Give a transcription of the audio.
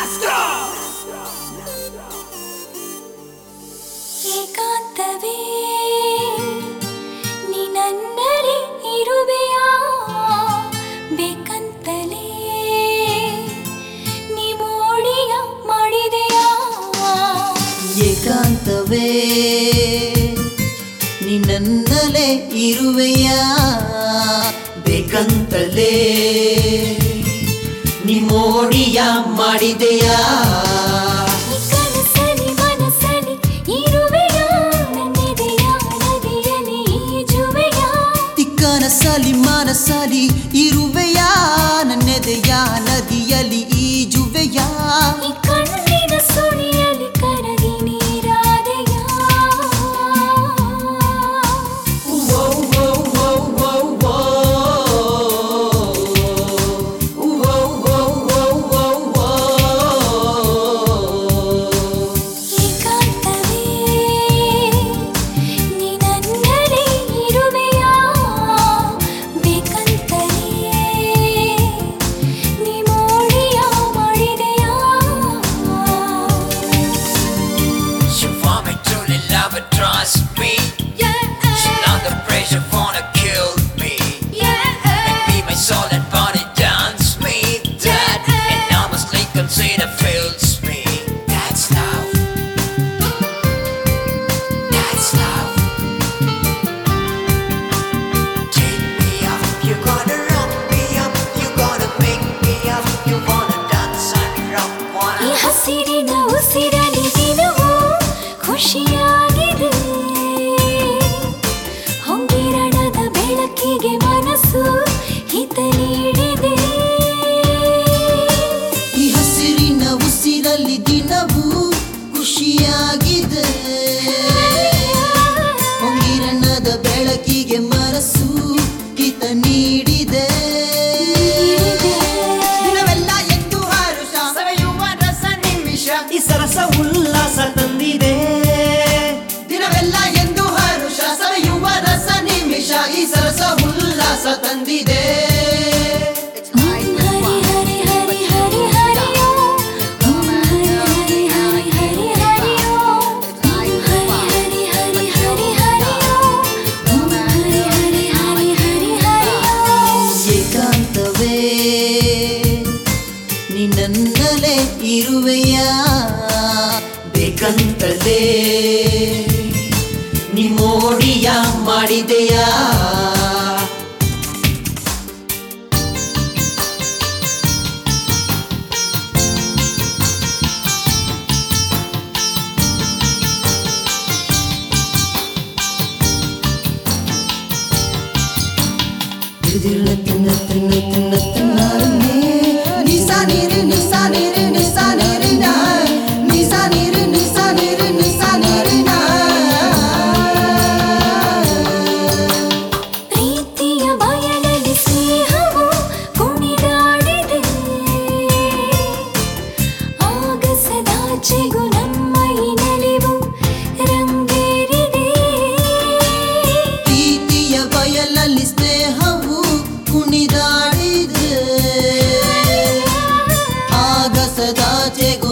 ಏಕಾಂತವೇ ನೀ ನನ್ನಲ್ಲಿ ಇರುವೆಯಾ ಬೇಕಂತಲೇ ನೀ ಮೋಡಿಯ ಮಾಡಿದೆಯಾ ಏಕಾಂತವೇ ನಿನ್ನಲ್ಲೇ ಇರುವೆಯ ಬೇಕಂತಲೇ ನಿಮ್ಮೋಡಿಯ ಮಾಡಿದೆಯಾ ಈ ಕನಸಲಿ ಮನಸ್ಸಲಿ ಇರುವೆಯಾ ನನ್ನೆದೆಯ ನದಿಯಲ್ಲಿ ಈಜುವೆಯಾ ತಿಕ್ಕನಸಲಿ ಮನಸಲಿ ಇರುವೆಯ ನನ್ನೆದೆಯ ನದಿಯಲ್ಲಿ ಈಜುವೆಯಾ ಈ ಕಣ್ಣಿನ ಸುಳಿಯಲ್ಲಿ ಕರಗಿ ನೀರಾದೆಯಾ ಏಕಾಂತವೇ ನೀ ನನ್ನಲ್ಲಿ ಇರುವೆಯಾ ಬೇಕಂತಲೇ ನೀ ಮೋಡಿಯ ಮಾಡಿದೆಯಾ She want me truly love and trust me. She under pressure wanna kill me. And be my soul and body dance me. That and honestly consider feels me. That's love. That's love. Take me up, you gonna rock me up, you gonna make me up, you wanna dance and rock, ಈ wanna. ಹಸಿರಿನ ಉಸಿರಲಿ ದಿನವೂ ಖುಷಿಯಾಗಿದೆ ಹೊಂಗಿರಣದ ಬೆಳಕಿಗೆ ಮನಸ್ಸು ಹಿತ ನೀಡಿದೆ ಈ ಹಸಿರಿನ ಉಸಿರಲ್ಲಿ ದಿನವೂ ಖುಷಿಯಾಗಿದೆ ಹೊಂಗಿರಣದ ಬೆಳಕಿಗೆ ಮನಸ್ಸು ಹಿತ ನೀಡಿದೆ ದಿನವೆಲ್ಲ ಎಂದು ಹರುಷ ಸವೆಯುವ ರಸ ನಿಮಿಷ ಈ ಸರಸ ಉಲ್ಲಾಸ ತಂದಿದೆ ದಿನವೆಲ್ಲ ಎಂದು ಹರುಷ ಸವೆಯುವ ರಸ ನಿಮಿಷ ಈ ಸರಸ ಉಲ್ಲಾಸ ತಂದಿದೆ ಹರಿ ಹರಿ ಹರಿ ಹರಿ ಹರಿಯೋ ಹರಿ ಹರಿ ಹರಿ ಹರಿ ಹರಿಯೋ ಹರಿ ಹರಿ ಹರಿ ಹರಿ ಹರಿಯೋ ಹರಿ ಹರಿ ಹರಿ ಹರಿ ಹರಿಯೋ ಏಕಾಂತವೇ ನಿನ್ನಲ್ಲೇ ಇರುವೆಯ ಬೇಕಂತಲೇ ನಿಮ್ಮೋಡಿಯ ಮಾಡಿದೆಯಾ ತಿನ್ನ ತಿನ್ನ ತಿನ್ನ ತಿನ್ನ ತಿನ್ನಾರನ್ನೇ ನಿಸಾ ನೀರು ನಿಸಾ ನೀರು ನಿಸಾ ನೀರಿನ ನಿಸಾ ನೀರು ನಿಸಾ ನೀರು ನಿಸಾ ನೀರಿನ ಪ್ರೀತಿಯ ಬಯಲಲ್ಲಿ ಸ್ನೇಹವು ಕುಣಿದಾಡಿದೆ ಆಗಸದಾಚೆಗೂ ನಮ್ಮ ಈ ನಲಿವು ರಂಗೇರಿದೆ ಪ್ರೀತಿಯ ಬಯಲಲ್ಲಿ ಸ್ನೇಹವು ಕುಣಿದಾಡಿದೆ ಆಗಸದಾಚೆಗೂ